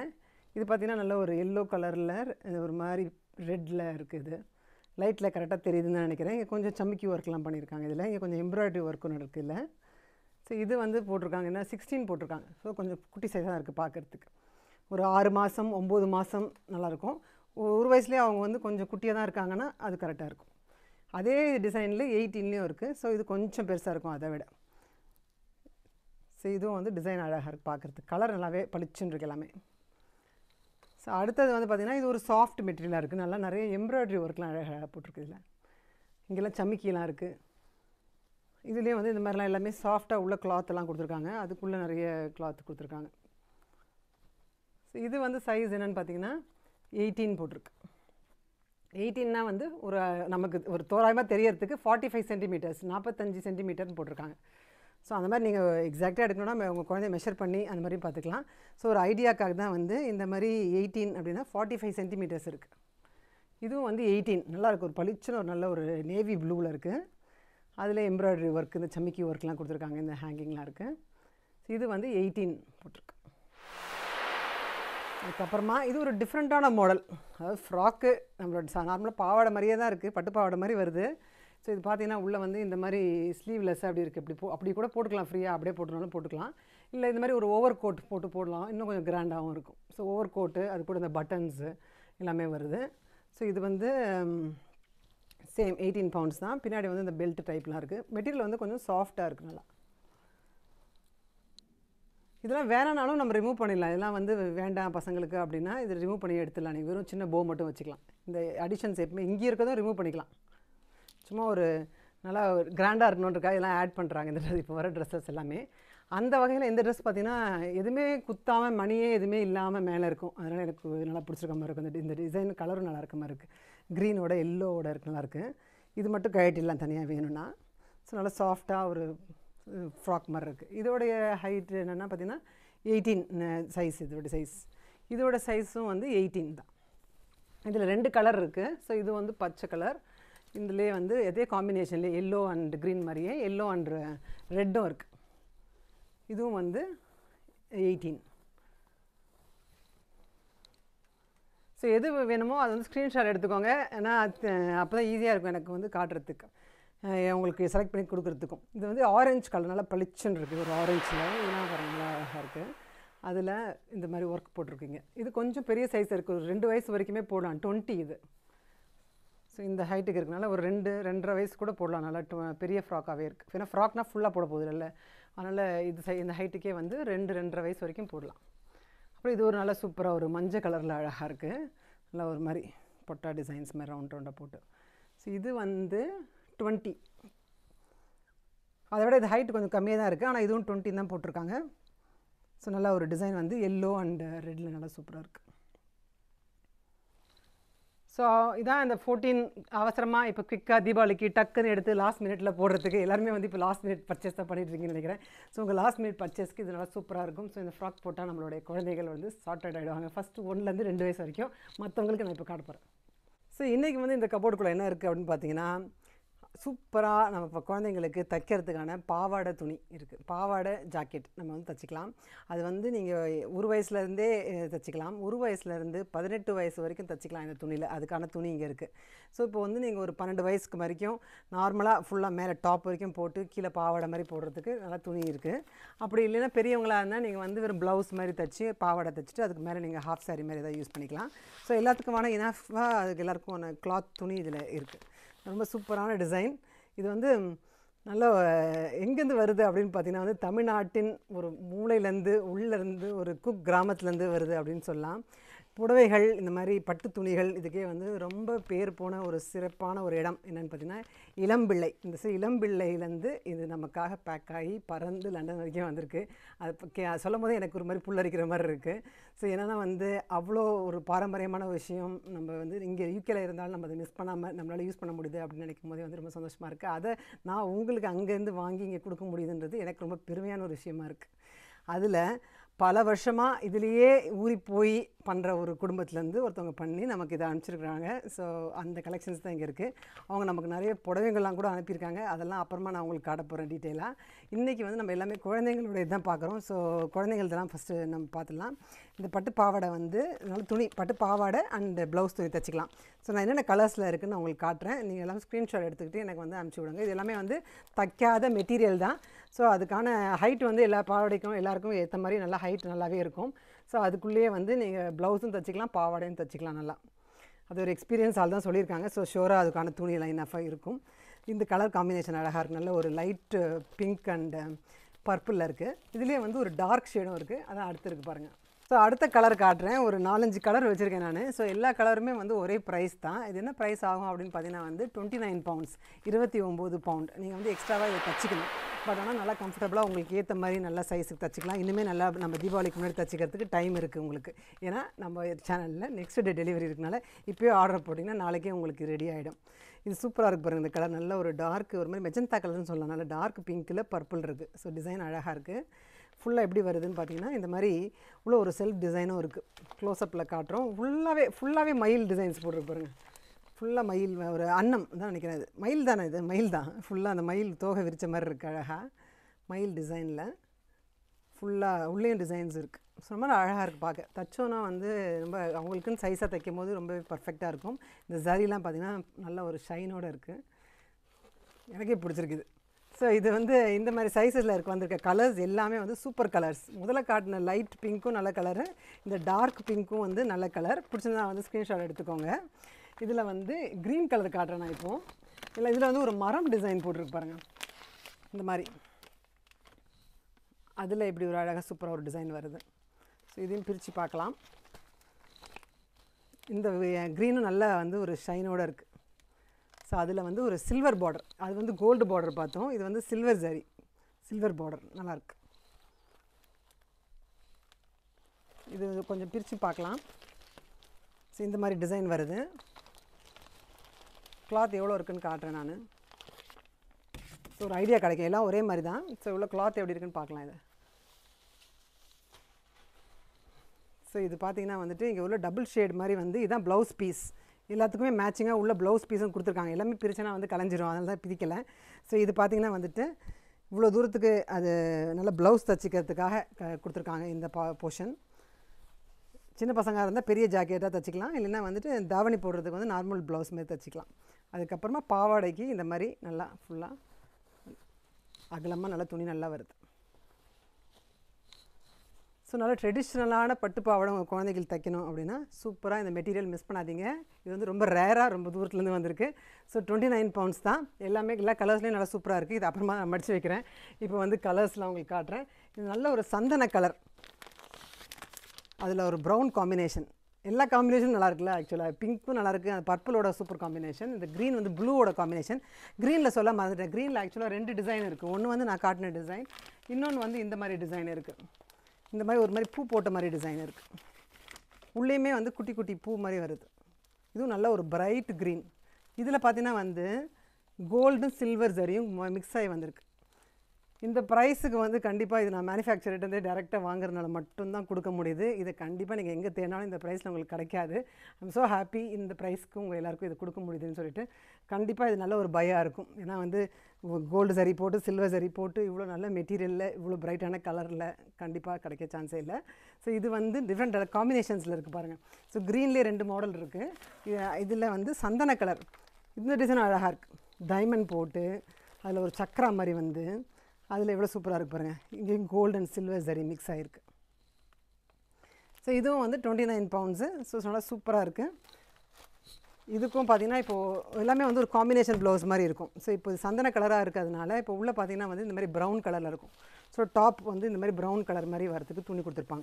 இது பார்த்திங்கன்னா நல்ல ஒரு எல்லோ கலரில் ஒரு மாதிரி ரெட்டில் இருக்குது லைட்டில் கரெக்டாக தெரியுதுன்னு தான் நினைக்கிறேன் இங்கே கொஞ்சம் சம்மிக்கி ஒர்க்லாம் பண்ணியிருக்காங்க இதில் இங்கே கொஞ்சம் எம்ப்ராய்டரி ஒர்க்கும் நடக்குது இல்லை ஸோ இது வந்து போட்டிருக்காங்க என்ன சிக்ஸ்டீன் போட்டிருக்காங்க ஸோ கொஞ்சம் குட்டி சைஸாக இருக்குது பார்க்குறதுக்கு ஒரு ஆறு மாதம் ஒம்பது மாதம் நல்லாயிருக்கும் ஒரு வயசுலேயே அவங்க வந்து கொஞ்சம் குட்டியாக தான் இருக்காங்கன்னா அது கரெக்டாக இருக்கும் அதே டிசைனில் எயிட்டீன்லேயும் இருக்குது ஸோ இது கொஞ்சம் பெருசாக இருக்கும் அதை விட ஸோ இதுவும் வந்து டிசைன் அழகாக இருக்குது பார்க்குறதுக்கு கலர் நல்லாவே பளிச்சுன்னு இருக்கு எல்லாமே ஸோ அடுத்தது வந்து பார்த்திங்கன்னா இது ஒரு சாஃப்ட் மெட்டீரியலாக இருக்குது நல்லா நிறைய எம்ப்ராய்டரி ஒர்க்லாம் அழகாக போட்டிருக்கு இதில் இங்கெல்லாம் சமிக்கிலாம் இருக்குது இதுலேயும் வந்து இந்த மாதிரிலாம் எல்லாமே சாஃப்டாக உள்ள cloth எல்லாம் கொடுத்துருக்காங்க அதுக்குள்ளே நிறைய கிளாத் கொடுத்துருக்காங்க ஸோ இது வந்து சைஸ் என்னென்னு பார்த்தீங்கன்னா எயிட்டீன் போட்டிருக்கு எயிட்டீன்னா வந்து ஒரு நமக்கு ஒரு தோராயமாக தெரியறதுக்கு ஃபார்ட்டி ஃபைவ் சென்டிமீட்டர்ஸ் நாற்பத்தஞ்சு சென்டிமீட்டர்னு போட்டிருக்காங்க ஸோ அந்த மாதிரி நீங்கள் எக்ஸாக்டாக எடுக்கணும்னா உங்கள் குழந்தைய மெஷர் பண்ணி அந்த மாதிரி பார்த்துக்கலாம் ஸோ ஒரு ஐடியாக்காக தான் வந்து இந்த மாதிரி எயிட்டீன் அப்படின்னா ஃபார்ட்டி ஃபைவ் சென்டிமீட்டர்ஸ் இருக்குது இதுவும் வந்து எயிட்டீன் நல்லா இருக்கு ஒரு பளிச்சுன்னு ஒரு நல்ல ஒரு நேவி ப்ளூவில் இருக்குது அதில் எம்ப்ராய்டரி ஒர்க் இந்த சமிக்கி ஒர்க்லாம் கொடுத்துருக்காங்க இந்த ஹேங்கிங்லாம் இருக்குது இது வந்து எயிட்டீன் போட்டிருக்கு அதுக்கப்புறமா இது ஒரு டிஃப்ரெண்ட்டான மாடல் அதாவது ஃப்ராக்கு நம்மளோட நார்மலாக பாவாடை மாதிரியே தான் இருக்குது பட்டு பாவாடை மாதிரி வருது ஸோ இது பார்த்தீங்கன்னா உள்ளே வந்து இந்த மாதிரி ஸ்லீவ்லெஸ் அப்படி இருக்குது இப்படி போ அப்படி கூட போட்டுக்கலாம் ஃப்ரீயாக அப்படியே போட்டுனாலும் போட்டுக்கலாம் இல்லை இந்த மாதிரி ஒரு ஓவர் கோட் போட்டு போடலாம் இன்னும் கொஞ்சம் கிராண்டாகவும் இருக்கும் ஸோ ஓவர் கோட்டு அது கூட இந்த பட்டன்ஸு எல்லாமே வருது ஸோ இது வந்து சேம் எயிட்டீன் பவுண்ட்ஸ் தான் பின்னாடி வந்து இந்த பெல்ட் டைப்லாம் இருக்குது மெட்டீரியல் வந்து கொஞ்சம் சாஃப்டாக இருக்குது நல்லா இதெல்லாம் வேணானாலும் நம்ம ரிமூவ் பண்ணிடலாம் இதெல்லாம் வந்து வேண்டாம் பசங்களுக்கு அப்படின்னா இது ரிமூவ் பண்ணி எடுத்துடலாம் நீங்கள் வெறும் சின்ன போ மட்டும் வச்சுக்கலாம் இந்த அடிஷன்ஸ் எப்பவுமே இங்கே இருக்கதும் ரிமூவ் பண்ணிக்கலாம் சும்மா ஒரு நல்லா ஒரு கிராண்டாக இருக்கணுன்றக்காக இதெல்லாம் ஆட் பண்ணுறாங்க இந்த dress- இப்போ வர ட்ரெஸ்ஸஸ் எல்லாமே அந்த வகையில் இந்த ட்ரெஸ் பார்த்தீங்கன்னா எதுவுமே குத்தாமல் மணியே எதுவுமே இல்லாமல் மேலே இருக்கும் அதனால் எனக்கு நல்லா பிடிச்சிருக்க மாதிரி இருக்கும் இந்த- இந்த டிசைன் கலரும் நல்லா இருக்க மாதிரி இருக்குது க்ரீனோட எல்லோவோட இருக்கு நல்லா இருக்குது இது மட்டும் கழட்டிடலாம் தனியாக வேணும்னா ஸோ நல்லா சாஃப்டாக ஒரு ஃப்ராக் மாதிரி இருக்குது இதோடைய ஹைட் என்னென்னா பார்த்தீங்கன்னா எயிட்டீன் சைஸ் இதோட சைஸ் இதோட சைஸும் வந்து எயிட்டீன் தான் இதில் ரெண்டு கலர் இருக்குது ஸோ இது வந்து பச்சை கலர் இதுலேயே வந்து இதே காம்பினேஷன்லேயே எல்லோ அண்ட் க்ரீன் மாதிரியே எல்லோ அண்ட் ரெட்டும் இருக்குது இதுவும் வந்து எயிட்டீன் ஸோ எது வேணுமோ அது வந்து ஸ்க்ரீன்ஷாட் எடுத்துக்கோங்க ஏன்னா அப்போ தான் ஈஸியாக இருக்கும் எனக்கு வந்து காட்டுறதுக்கு அஹ் உங்களுக்கு செலக்ட் பண்ணி கொடுக்குறதுக்கும் இது வந்து ஆரஞ்சு கலர் நல்லா பளிச்சுன்னு இருக்குது ஒரு ஆரஞ்சில் இதெல்லாம் பாருங்களா அழகாக இருக்குது அதில் இந்த மாதிரி ஒர்க் போட்டிருக்கீங்க இது கொஞ்சம் பெரிய சைஸ் இருக்குது ஒரு ரெண்டு வயசு வரைக்குமே போடலாம் டுவெண்ட்டி இது ஸோ இந்த ஹைட்டுக்கு இருக்கனால ஒரு ரெண்டு ரெண்டரை வயசு கூட போடலாம் நல்லா டு- பெரிய ஃப்ராக்காகவே இருக்குது ஏன்னா ஃப்ராக்னா ஃபுல்லாக போட போகுது இல்லை அதனால் இது சை இந்த ஹைட்டுக்கே வந்து ரெண்டு ரெண்டரை வயசு வரைக்கும் போடலாம் அப்புறம் இது ஒரு நல்ல சூப்பராக ஒரு மஞ்சள் கலரில் அழகாக இருக்குது நல்லா ஒரு மாதிரி பொட்டா டிசைன்ஸ் மாதிரி ரவுண்ட் ரவுண்டாக போட்டு ஸோ இது வந்து டுவெண்ட்டி அதை விட இது ஹைட் கொஞ்சம் கம்மியாக தான் இருக்குது ஆனால் இதுவும் டுவெண்ட்டி தான் போட்டிருக்காங்க ஸோ நல்லா ஒரு டிசைன் வந்து எல்லோ அண்ட் ரெட்டில் நல்லா சூப்பராக இருக்குது ஸோ இதான் இந்த ஃபோர்டீன் அவசரமாக இப்போ குயிக்காக தீபாவளிக்கு டக்குன்னு எடுத்து லாஸ்ட் மினிட்ல போடுறதுக்கு எல்லாருமே வந்து இப்போ லாஸ்ட் மினிட் பர்ச்சேஸ் தான் பண்ணிட்டு இருக்கீங்கன்னு நினைக்கிறேன் ஸோ உங்கள் லாஸ்ட் மினிட் பர்ச்சேஸ்க்கு இது நல்லா சூப்பராக இருக்கும் ஸோ இந்த ஃப்ராக் போட்டால் நம்மளுடைய குழந்தைகள் வந்து சார்ட்டட் ஆகிடுவாங்க ஃபஸ்ட்டு ஒன்லேருந்து ரெண்டு வயசு வரைக்கும் மற்றவங்களுக்கு நான் இப்போ காட்ட போகிறேன் ஸோ இன்றைக்கி வந்து இந்த கபோர்டுக்குள்ளே என்ன இருக்குது அப்படின்னு பார்த்தீங்கன்னா சூப்பராக நம்ம இப்போ குழந்தைங்களுக்கு தைக்கிறதுக்கான பாவாடை துணி இருக்குது பாவாடை ஜாக்கெட் நம்ம வந்து தைச்சிக்கலாம் அது வந்து நீங்கள் ஒரு வயசுலேருந்தே தைச்சிக்கலாம் ஒரு வயசுலேருந்து பதினெட்டு வயசு வரைக்கும் தைச்சிக்கலாம் இந்த துணியில் அதுக்கான துணி இங்கே இருக்குது ஸோ இப்போ வந்து நீங்கள் ஒரு பன்னெண்டு வயசுக்கு வரைக்கும் நார்மலாக ஃபுல்லாக மேலே டாப் வரைக்கும் போட்டு கீழே பாவாடை மாதிரி போடுறதுக்கு நல்லா துணி இருக்குது அப்படி இல்லைன்னா பெரியவங்களாக இருந்தால் நீங்கள் வந்து வெறும் ப்ளவுஸ் மாதிரி தைச்சி பாவாடை தைச்சிட்டு அதுக்கு மேலே நீங்கள் ஹாஃப் saree மாதிரி ஏதாவது யூஸ் பண்ணிக்கலாம் ஸோ எல்லாத்துக்குமான இனஃபாக அதுக்கு எல்லாருக்கும் கிளாத் துணி இதில் இருக்குது ரொம்ப சூப்பரான டிசைன் இது வந்து நல்ல அஹ், எங்கேருந்து வருது அப்படின்னு பார்த்தீங்கன்னா வந்து தமிழ்நாட்டின் ஒரு மூலையிலேருந்து உள்ளேருந்து ஒரு குக் கிராமத்துலேருந்து வருது அப்படின்னு சொல்லலாம் புடவைகள் இந்த மாதிரி பட்டு துணிகள் இதுக்கே வந்து ரொம்ப பேர் போன ஒரு சிறப்பான ஒரு இடம் என்னன்னு பார்த்தீங்கன்னா இளம்பிள்ளை இந்த சி- இளம்பிள்ளையிலேருந்து இது நமக்காக பேக் ஆகி பறந்து லண்டன் வரைக்கும் வந்திருக்கு அது இப்போ கே சொல்லும் போதே எனக்கு ஒரு மாதிரி புல்லரிக்கிற மாதிரி இருக்குது ஸோ என்னென்னா வந்து அவ்வளோ ஒரு பாரம்பரியமான விஷயம் நம்ம வந்து இங்கே யூகேல இருந்தாலும் நம்ம அதை மிஸ் பண்ணாமல் நம்மளால் யூஸ் பண்ண முடியுது அப்படின்னு நினைக்கும் போதே வந்து ரொம்ப சந்தோஷமாக இருக்குது அதை நான் உங்களுக்கு அங்கேருந்து வாங்கி இங்கே கொடுக்க முடியுதுன்றது எனக்கு ரொம்ப பெருமையான ஒரு விஷயமா இருக்குது அதில் பல வருஷமாக இதுலேயே ஊறி போய் பண்ணுற ஒரு குடும்பத்துலேருந்து ஒருத்தவங்க பண்ணி நமக்கு இதை அனுப்பிச்சிருக்கிறாங்க ஸோ அந்த கலெக்ஷன்ஸ் தான் இங்கே இருக்குது அவங்க நமக்கு நிறைய புடவைங்கள்லாம் கூட அனுப்பியிருக்காங்க அதெல்லாம் அப்புறமா நான் உங்களுக்கு காட்ட போகிறேன் டீட்டெயிலாக இன்றைக்கி வந்து நம்ம எல்லாமே குழந்தைங்களுடைய தான் பார்க்குறோம் ஸோ குழந்தைங்கள்தான் ஃபஸ்ட்டு நம்ம பார்த்துடலாம் இந்த பட்டு பாவாடை வந்து நல்ல துணி பட்டு பாவாடை அண்ட் ப்ளவுஸ் துணி தைச்சிக்கலாம் ஸோ நான் என்னென்ன கலர்ஸில் இருக்குன்னு நான் உங்களுக்கு காட்டுறேன் நீங்கள் எல்லாம் ஸ்க்ரீன்ஷாட் எடுத்துக்கிட்டு எனக்கு வந்து அனுப்பிச்சி விடுங்க இது எல்லாமே வந்து தைக்காத மெட்டீரியல் தான் ஸோ அதுக்கான ஹைட் வந்து எல்லா பாவாடைக்கும் எல்லாருக்கும் ஏற்ற மாதிரி நல்லா ஹைட் நல்லாவே இருக்கும் ஸோ அதுக்குள்ளேயே வந்து நீங்கள் ப்ளவுஸும் தைச்சிக்கலாம் பாவாடையும் தைச்சிக்கலாம் நல்லா அது ஒரு எக்ஸ்பீரியன்ஸ் ஆள் தான் சொல்லியிருக்காங்க ஸோ ஷோராக அதுக்கான துணி லைனஃபாக இருக்கும் இந்த கலர் காம்பினேஷன் அழகாக இருக்குது நல்ல ஒரு லைட் பிங்க் அண்ட் பர்பிளில் இருக்குது இதுலேயே வந்து ஒரு டார்க் ஷேடும் இருக்குது அதான் அடுத்து இருக்குது பாருங்கள் ஸோ அடுத்த கலர் காட்டுறேன் ஒரு நாலஞ்சு கலர் வச்சுருக்கேன் நான் ஸோ எல்லா கலருமே வந்து ஒரே ப்ரைஸ் தான் இது என்ன ப்ரைஸ் ஆகும் அப்படின்னு பார்த்தீங்கன்னா வந்து டுவெண்ட்டி நைன் பவுண்ட்ஸ் இருபத்தி ஒம்பது பவுண்ட் நீங்கள் வந்து எக்ஸ்ட்ராவாக இதை தச்சுக்கணும் பட் ஆனால் நல்லா கம்ஃபர்டபுளாக உங்களுக்கு ஏற்ற மாதிரி நல்லா சைஸுக்கு தச்சுக்கலாம் இன்னுமே நல்லா நம்ம தீபாவளிக்கு முன்னாடி தச்சுக்கிறதுக்கு டைம் இருக்குது உங்களுக்கு ஏன்னா நம்ம சேனலில் நெக்ஸ்ட் டே டெலிவரி இருக்கனால இப்போயே ஆர்டர் போட்டிங்கன்னா நாளைக்கே உங்களுக்கு ரெடி ஆகிடும் இது சூப்பராக இருக்குது பாருங்கள் இந்த கலர் நல்ல ஒரு டார்க் ஒரு மாதிரி மெஜந்தா கலர்னு சொல்லலாம் நல்ல டார்க் பிங்க்கில் பர்பிள் இருக்குது ஸோ டிசைன் அழகாக இருக்குது ஃபுல்லாக எப்படி வருதுன்னு பார்த்தீங்கன்னா இந்த மாதிரி உள்ள ஒரு செல்ஃப் டிசைனும் இருக்குது க்ளோஸ்அப்பில் காட்டுறோம் ஃபுல்லாகவே ஃபுல்லாகவே மயில் டிசைன்ஸ் போட்டிருக்கு பாருங்கள் ஃபுல்லாக மயில் ஒரு அன்னம் தான் நினைக்கிறேன் இது மயில் தானே இது மயில் தான் ஃபுல்லாக அந்த மயில் தோகை விரித்த மாதிரி இருக்குது அழகாக மயில் டிசைனில் ஃபுல்லாக உள்ளேயும் டிசைன்ஸ் இருக்குது ஸோ ரொம்ப அழகாக இருக்குது பார்க்க தச்சோன்னா வந்து ரொம்ப அவங்களுக்குன்னு சைஸாக தைக்கும் போது ரொம்பவே பர்ஃபெக்டாக இருக்கும் இந்த ஜரிலாம் பார்த்திங்கன்னா நல்ல ஒரு ஷைனோடு இருக்குது எனக்கே பிடிச்சிருக்குது ஸோ இது வந்து இந்த மாதிரி சைஸஸில் இருக்க வந்திருக்க கலர்ஸ் எல்லாமே வந்து சூப்பர் கலர்ஸ் முதல்ல காட்டின லைட் பிங்க்கும் நல்ல கலரு இந்த டார்க் பிங்க்கும் வந்து நல்ல கலர் பிடிச்சிருந்தா வந்து ஸ்க்ரீன்ஷாட் எடுத்துக்கோங்க இதில் வந்து க்ரீன் கலர் காட்டுறேன் நான் இப்போது இல்லை இதில் வந்து ஒரு மரம் டிசைன் போட்டிருக்கு பாருங்கள் இந்த மாதிரி அதில் இப்படி ஒரு அழகாக சூப்பராக ஒரு டிசைன் வருது ஸோ இதையும் பிரித்து பார்க்கலாம் இந்த க்ரீனும் நல்லா வந்து ஒரு ஷைனோடு இருக்குது ஸோ அதில் வந்து ஒரு சில்வர் பார்டர் அது வந்து கோல்டு பார்டர் பார்த்தோம் இது வந்து சில்வர் ஜரி சில்வர் பார்டர் நல்லாயிருக்கு இது கொஞ்சம் பிரித்து பார்க்கலாம் ஸோ இந்த மாதிரி டிசைன் வருது கிளாத் எவ்வளோ இருக்குன்னு காட்டுறேன் நான் ஸோ ஒரு ஐடியா கிடைக்கும் எல்லாம் ஒரே மாதிரி தான் ஸோ இவ்வளோ கிளாத் எப்படி இருக்குன்னு பார்க்கலாம் இதை ஸோ இது பார்த்தீங்கன்னா வந்துட்டு இங்கே உள்ள டபுள் ஷேட் மாதிரி வந்து இதுதான் ப்ளவுஸ் பீஸ் எல்லாத்துக்குமே மேட்சிங்காக உள்ள ப்ளவுஸ் பீஸும் கொடுத்துருக்காங்க எல்லாமே பிரிச்சுனா வந்து கலைஞ்சிரும் அதனால தான் பிரிக்கலை ஸோ இது பார்த்திங்கன்னா வந்துட்டு இவ்வளோ தூரத்துக்கு அது நல்ல ப்ளவுஸ் தச்சுக்கிறதுக்காக க கொடுத்துருக்காங்க இந்த பா போர்ஷன் சின்ன பசங்களாக இருந்தால் பெரிய ஜாக்கெட்டாக தச்சுக்கலாம் இல்லைன்னா வந்துட்டு தாவணி போடுறதுக்கு வந்து நார்மல் ப்ளவுஸ் மாதிரி தச்சுக்கலாம் அதுக்கப்புறமா பாவாடைக்கு இந்த மாதிரி நல்லா ஃபுல்லாக அகலமாக நல்லா துணி நல்லா வருது ஸோ நல்லா ட்ரெடிஷ்னலான பட்டு பாவாடை உங்கள் குழந்தைகள் தைக்கணும் அப்படின்னா சூப்பராக இந்த மெட்டீரியல் மிஸ் பண்ணாதீங்க இது வந்து ரொம்ப ரேராக ரொம்ப தூரத்துலேருந்து வந்திருக்கு ஸோ டுவெண்ட்டி நைன் பவுண்ட்ஸ் தான் எல்லாமே எல்லா கலர்ஸ்லேயும் நல்லா சூப்பராக இருக்குது இது அப்புறமா நான் மடித்து வைக்கிறேன் இப்போ வந்து கலர்ஸ்லாம் உங்களுக்கு காட்டுறேன் இது நல்ல ஒரு சந்தன கலர் அதில் ஒரு ப்ரௌன் காம்பினேஷன் எல்லா காம்பினேஷனும் நல்லா இருக்குல்ல ஆக்சுவலாக பிங்க்கும் நல்லா இருக்குது அந்த பர்பிளோட சூப்பர் காம்பினேஷன் இந்த க்ரீன் வந்து ப்ளூவோட காம்பினேஷன் க்ரீனில் சொல்ல மறந்துட்டேன் க்ரீனில் ஆக்சுவலாக ரெண்டு டிசைன் இருக்குது ஒன்று வந்து நான் காட்டின டிசைன் இன்னொன்று வந்து இந்த மாதிரி டிசைன் இருக்குது இந்த மாதிரி ஒரு மாதிரி பூ போட்ட மாதிரி டிசைன் இருக்குது உள்ளேயுமே வந்து குட்டி குட்டி பூ மாதிரி வருது இதுவும் நல்ல ஒரு பிரைட் க்ரீன் இதில் பார்த்தீங்கன்னா வந்து கோல்டும் சில்வர் ஜரியும் மிக்ஸ் ஆகி வந்திருக்கு இந்த ப்ரைஸுக்கு வந்து கண்டிப்பாக இது நான் மேனுஃபேக்சர்கிட்டே டேரெக்டாக வாங்குறதுனால மட்டும்தான் கொடுக்க முடியுது இதை கண்டிப்பாக நீங்கள் எங்கே தேடினாலும் இந்த ப்ரைஸில் உங்களுக்கு கிடைக்காது ஐம் ஸோ ஹாப்பி இந்த ப்ரைஸ்க்கு உங்கள் எல்லாருக்கும் இது கொடுக்க முடியுதுன்னு சொல்லிட்டு கண்டிப்பாக இது நல்ல ஒரு பயம் இருக்கும் ஏன்னா வந்து கோல்டு சரி போட்டு சில்வர் சரி போட்டு இவ்வளோ நல்ல மெட்டீரியலில் இவ்வளோ பிரைட்டான கலரில் கண்டிப்பாக கிடைக்க சான்ஸே இல்லை ஸோ இது வந்து டிஃப்ரெண்ட் காம்பினேஷன்ஸில் இருக்குது பாருங்கள் ஸோ க்ரீன்லேயே ரெண்டு மாடல் இருக்குது இதில் வந்து சந்தன கலர் இந்த டிசைன் அழகாக இருக்குது டைமண்ட் போட்டு அதில் ஒரு சக்கரா மாதிரி வந்து அதில் எவ்வளோ சூப்பராக இருக்கு பாருங்கள் இங்கேயும் கோல்டு அண்ட் சில்வர் சரி மிக்ஸ் ஆகிருக்கு ஸோ இதுவும் வந்து டுவெண்ட்டி நைன் பவுண்ட்ஸு ஸோ நல்லா சூப்பராக இருக்குது இதுக்கும் பார்த்தீங்கன்னா இப்போது எல்லாமே வந்து ஒரு காம்பினேஷன் ப்ளவுஸ் மாதிரி இருக்கும் ஸோ இப்போ சந்தன கலராக இருக்கிறதுனால இப்போ உள்ளே பார்த்தீங்கன்னா வந்து இந்த மாதிரி ப்ரௌன் கலரில் இருக்கும் ஸோ டாப் வந்து இந்த மாதிரி ப்ரௌன் கலர் மாதிரி வரதுக்கு துணி கொடுத்துருப்பாங்க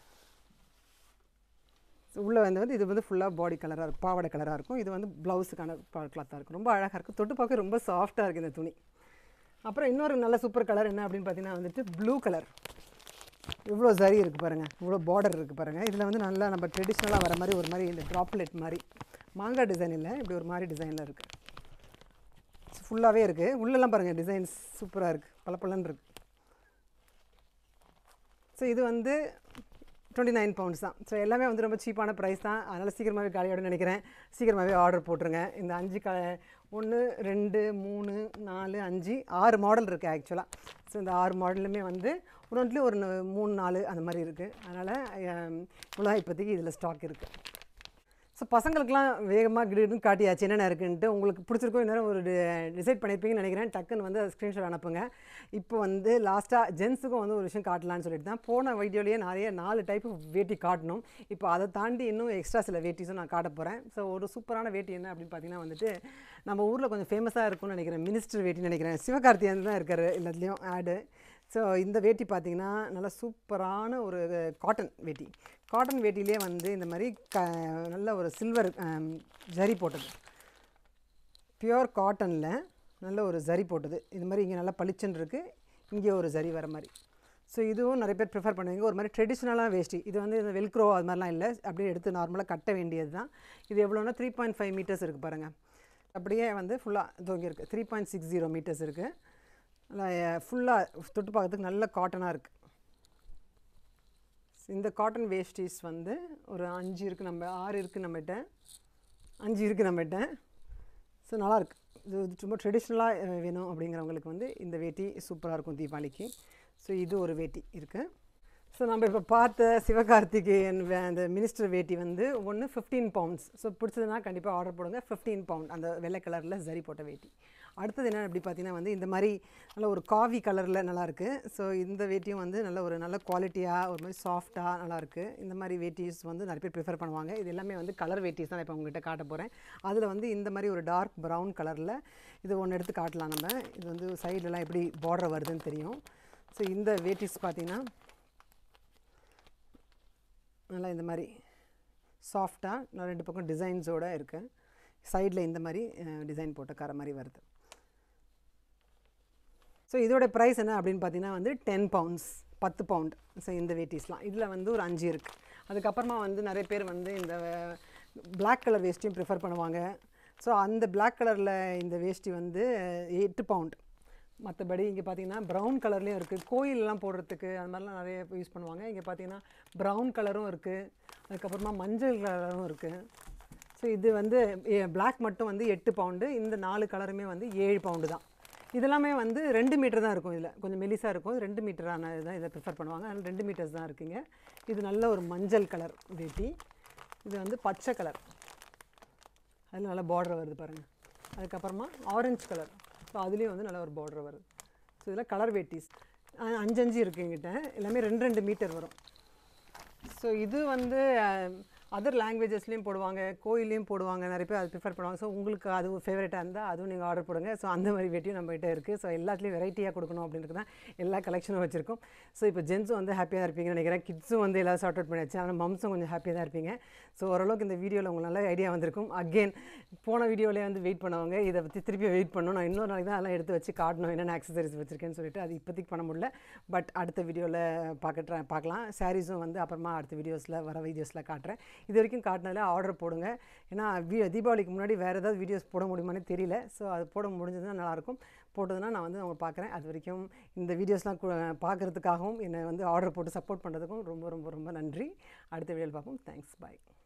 ஸோ உள்ளே வந்து வந்து இது வந்து ஃபுல்லாக பாடி கலராக இருக்கும் பாவாடை கலராக இருக்கும் இது வந்து ப்ளவுஸுக்கான கிளாத்தாக இருக்கும் ரொம்ப அழகாக இருக்கும் தொட்டு பார்க்க ரொம்ப சாஃப்டாக இருக்குது இந்த துணி அப்புறம் இன்னொரு நல்ல சூப்பர் கலர் என்ன அப்படின்னு பார்த்தீங்கன்னா வந்துட்டு ப்ளூ கலர் இவ்வளோ சரி இருக்குது பாருங்கள் இவ்வளோ பார்டர் இருக்குது பாருங்கள் இதில் வந்து நல்லா நம்ம ட்ரெடிஷ்னலாக வர மாதிரி ஒரு மாதிரி இந்த ட்ராப்லெட் மாதிரி மாங்காய் டிசைன் இல்லை இப்படி ஒரு மாதிரி டிசைனில் இருக்குது ஃபுல்லாகவே இருக்குது உள்ளெல்லாம் பாருங்கள் டிசைன்ஸ் சூப்பராக இருக்குது பல பலன்னு இருக்குது ஸோ இது வந்து டுவெண்ட்டி நைன் பவுண்ட்ஸ் தான் ஸோ எல்லாமே வந்து ரொம்ப சீப்பான ப்ரைஸ் தான் அதனால் சீக்கிரமாகவே காலியோட நினைக்கிறேன் சீக்கிரமாகவே ஆர்டர் போட்டுருங்க இந்த அஞ்சு க ஒன்று ரெண்டு மூணு நாலு அஞ்சு ஆறு மாடல் இருக்குது ஆக்சுவலாக ஸோ இந்த ஆறு மாடலுமே வந்து ஒரு ஒன்றுலேயும் ஒரு ந- மூணு நாலு அந்த மாதிரி இருக்குது அதனால் இவ்வளோ இப்போதைக்கு இதில் ஸ்டாக் இருக்குது ஸோ பசங்களுக்குலாம் வேகமாக கிடுன்னு காட்டியாச்சு என்னென்ன இருக்குன்ட்டு உங்களுக்கு பிடிச்சிருக்கோ நேரம் ஒரு டிசைட் பண்ணியிருப்பீங்கன்னு நினைக்கிறேன் டக்குன்னு வந்து அதை ஸ்க்ரீன்ஷாட் அனுப்புங்க இப்போ வந்து லாஸ்ட்டாக ஜென்ஸுக்கும் வந்து ஒரு விஷயம் காட்டலான்னு சொல்லிட்டு தான் போன வீடியோலேயே நிறைய நாலு டைப் வேட்டி காட்டணும் இப்போ அதை தாண்டி இன்னும் எக்ஸ்ட்ரா சில வேட்டிஸும் நான் காட்ட போகிறேன் ஸோ ஒரு சூப்பரான வேட்டி என்ன அப்படின்னு பார்த்தீங்கன்னா வந்துட்டு நம்ம ஊரில் கொஞ்சம் ஃபேமஸாக இருக்கும்னு நினைக்கிறேன் மினிஸ்டர் வேட்டின்னு நினைக்கிறேன் சிவகார்த்தியன் தான் இருக்கார் எல்லாத்துலேயும் ஆடு ஸோ இந்த வேட்டி பார்த்தீங்கன்னா நல்லா சூப்பரான ஒரு காட்டன் வேட்டி காட்டன் வேட்டிலே வந்து இந்த மாதிரி க நல்ல ஒரு சில்வர் ஜரி போட்டது பியூர் காட்டனில் நல்ல ஒரு ஜரி போட்டது இது மாதிரி இங்கே நல்லா பளிச்சுன்னு இருக்குது இங்கே ஒரு ஜரி வர மாதிரி ஸோ இதுவும் நிறைய பேர் ப்ரிஃபர் பண்ணுவீங்க ஒரு மாதிரி ட்ரெடிஷ்னலாக வேஷ்டி இது வந்து இந்த வெல்க்ரோ அது மாதிரிலாம் இல்லை அப்படியே எடுத்து நார்மலாக கட்ட வேண்டியது தான் இது எவ்வளோன்னா த்ரீ பாயிண்ட் ஃபைவ் மீட்டர்ஸ் இருக்குது பாருங்கள் அப்படியே வந்து ஃபுல்லாக தொங்கி இருக்குது three point six zero metres இருக்குது நல்லா ஃபுல்லாக தொட்டு பார்க்கறதுக்கு நல்ல காட்டனாக இருக்குது இந்த காட்டன் வேஷ்டிஸ் வந்து ஒரு அஞ்சு இருக்குது நம்ம ஆறு இருக்குது நம்மகிட்ட அஞ்சு இருக்குது நம்மகிட்ட ஸோ நல்லாயிருக்கு இது வந்து ரொம்ப ட்ரெடிஷ்னலாக வேணும் அப்படிங்கிறவங்களுக்கு வந்து இந்த வேட்டி சூப்பராக இருக்கும் தீபாவளிக்கு ஸோ இது ஒரு வேட்டி இருக்குது ஸோ நம்ம இப்போ பார்த்த சிவகார்த்திகேயன் வே- அந்த மினிஸ்டர் வேட்டி வந்து ஒன்று ஃபிஃப்டீன் பவுண்ட்ஸ் ஸோ பிடிச்சதுன்னா கண்டிப்பாக ஆர்டர் போடுங்க ஃபிஃப்டீன் பவுண்ட் அந்த வெள்ளை கலரில் சரி போட்ட வேட்டி அடுத்தது என்ன அப்படி பார்த்தீங்கன்னா வந்து இந்த மாதிரி நல்ல ஒரு காவி கலரில் நல்லாயிருக்கு ஸோ இந்த வேட்டியும் வந்து நல்ல ஒரு நல்ல குவாலிட்டியாக ஒரு மாதிரி சாஃப்டாக நல்லாயிருக்கு இந்த மாதிரி வேட்டிஸ் வந்து நிறைய பேர் ப்ரிஃபர் பண்ணுவாங்க இது எல்லாமே வந்து கலர் வேட்டிஸ் தான் இப்போ உங்ககிட்ட காட்ட போகிறேன் அதில் வந்து இந்த மாதிரி ஒரு டார்க் ப்ரௌன் கலரில் இது ஒன்று எடுத்து காட்டலாம் நம்ம இது வந்து சைட்லலாம் எப்படி பார்டர் வருதுன்னு தெரியும் ஸோ இந்த வேட்டிஸ் பார்த்தீங்கன்னா நல்லா இந்த மாதிரி சாஃப்டாக ரெண்டு பக்கம் டிசைன்ஸோடு இருக்குது சைடில் இந்த மாதிரி டிசைன் போட்ட கரை மாதிரி வருது ஸோ இதோட ப்ரைஸ் என்ன அப்படின்னு பார்த்தீங்கன்னா வந்து டென் பவுண்ட்ஸ் பத்து பவுண்ட் ஸோ இந்த வேட்டிஸ்லாம் இதில் வந்து ஒரு அஞ்சு இருக்குது அதுக்கப்புறமா வந்து நிறைய பேர் வந்து இந்த பிளாக் கலர் வேஷ்டியும் ப்ரிஃபர் பண்ணுவாங்க ஸோ அந்த Black கலரில் இந்த வேஷ்டி வந்து எட்டு பவுண்ட் மற்றபடி இங்கே பார்த்தீங்கன்னா ப்ரௌன் கலர்லேயும் இருக்குது கோயிலெலாம் போடுறதுக்கு அது மாதிரிலாம் நிறைய யூஸ் பண்ணுவாங்க இங்கே பார்த்தீங்கன்னா ப்ரௌன் கலரும் இருக்குது அதுக்கப்புறமா மஞ்சள் கலரும் இருக்குது ஸோ இது வந்து Black மட்டும் வந்து எட்டு பவுண்டு இந்த நாலு கலருமே வந்து ஏழு பவுண்டு தான் இதெல்லாமே வந்து ரெண்டு மீட்டர் தான் இருக்கும் இதில் கொஞ்சம் மெலிசாக இருக்கும் ரெண்டு மீட்டரான இதுதான் இதை ப்ரிஃபர் பண்ணுவாங்க அதனால் ரெண்டு மீட்டர்ஸ் தான் இருக்குங்க இது நல்ல ஒரு மஞ்சள் கலர் வேட்டி இது வந்து பச்சை கலர் அதில் நல்ல பார்டர் வருது பாருங்கள் அதுக்கப்புறமா ஆரஞ்சு கலர் ஸோ அதுலேயும் வந்து நல்ல ஒரு பார்டர் வருது ஸோ இதில் கலர் வேட்டிஸ் அஹ் அஞ்சு அஞ்சு இருக்குது எங்கிட்ட எல்லாமே ரெண்டு ரெண்டு மீட்டர் வரும் ஸோ இது வந்து அதர் லாங்குவேஜஸ்லேயும் போடுவாங்க கோயிலையும் போடுவாங்க நிறைய பேர் அது ப்ரிஃபர் பண்ணுவாங்க ஸோ உங்களுக்கு அது ஃபேவரட்டாக இருந்தால் அதுவும் நீங்கள் ஆர்டர் போடுங்க ஸோ அந்த மாதிரி வேட்டியும் நம்மகிட்ட இருக்குது ஸோ எல்லாத்துலேயும் வெரைட்டியாக கொடுக்கணும் அப்படின்றது தான் எல்லா கலெக்ஷனும் வச்சுருக்கோம் ஸோ இப்போ ஜென்ஸும் வந்து ஹாப்பியாக இருப்பீங்கன்னு நினைக்கிறேன் கிட்ஸும் வந்து எல்லாம் சார்ட் அவுட் பண்ணியாச்சு ஆனால் மம்ஸும் கொஞ்சம் ஹாப்பியாக தான் இருப்பீங்க ஸோ ஓரளவுக்கு இந்த வீடியோவில் உங்களுக்கு நல்ல ஐடியா வந்திருக்கும் அகெயின் போன வீடியோலேயே வந்து வெயிட் பண்ணவங்க இதை பற்றி திருப்பி வெயிட் பண்ணணும் நான் இன்னொரு நாளைக்கு தான் அதெல்லாம் எடுத்து வச்சு காட்டணும் என்னென்ன ஆக்சசரிஸ் வச்சுருக்கேன்னு சொல்லிட்டு அது இப்போதைக்கு பண்ண முடியல பட் அடுத்த வீடியோவில் பார்க்க try- பார்க்கலாம் சாரீஸும் வந்து அப்புறமா அடுத்த வீடியோஸில் வர வீடியோஸில் காட்டுறேன் இது வரைக்கும் காட்டினதில் ஆர்டர் போடுங்க ஏன்னா வீ தீபாவளிக்கு முன்னாடி வேறு ஏதாவது வீடியோஸ் போட முடியுமான்னு தெரியல ஸோ அது போட முடிஞ்சதுன்னா நல்லாயிருக்கும் போட்டதுன்னா நான் வந்து அவங்க பார்க்குறேன் அது வரைக்கும் இந்த வீடியோஸ்லாம் பார்க்குறதுக்காகவும் என்னை வந்து ஆர்டர் போட்டு சப்போர்ட் பண்ணுறதுக்கும் ரொம்ப ரொம்ப ரொம்ப நன்றி அடுத்த வீடியோவில் பார்ப்போம் தேங்க்ஸ் பாய்